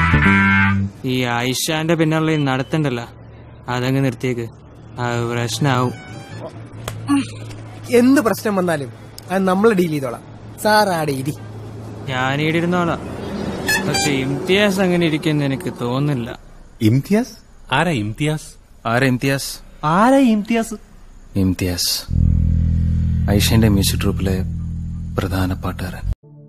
ഈ ആയിഷാന്റെ പിന്നുള്ള ഈ നടത്തണ്ടല്ല അതങ്ങ് നിർത്തിയേക്ക് അത് പ്രശ്നാവും എന്ത് പ്രശ്നം വന്നാലും അത് നമ്മൾ ഡീൽ ചെയ്തോളാം സാർ ആടെ ഇരി ഞാനീടെ ഇരുന്നോളാം പക്ഷെ ഇംതിയാസ് അങ്ങനെ ഇരിക്കുന്ന എനിക്ക് തോന്നുന്നില്ല ഇംതിയാസ് ആരാ ഇംതിയാസ് ആരാ ഇംതിയാസ് ആരാ ഇംതിയാസ് ഇംതിയാസ് ഐഷന്റെ മ്യൂസിക് ട്രൂപ്പിലെ പ്രധാന പാട്ടുകാരൻ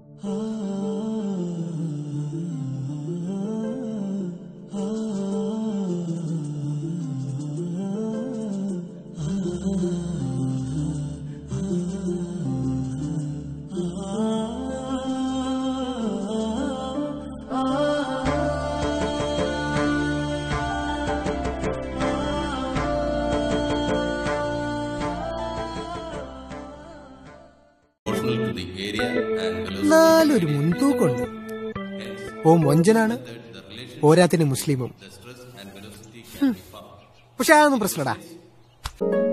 നാലൊരു മുൻതൂക്കമുണ്ട് ഓ മൊഞ്ചനാണ് പോരാത്തിന് മുസ്ലിമും ഹും. പക്ഷെ അതൊന്നും പ്രശ്നടാ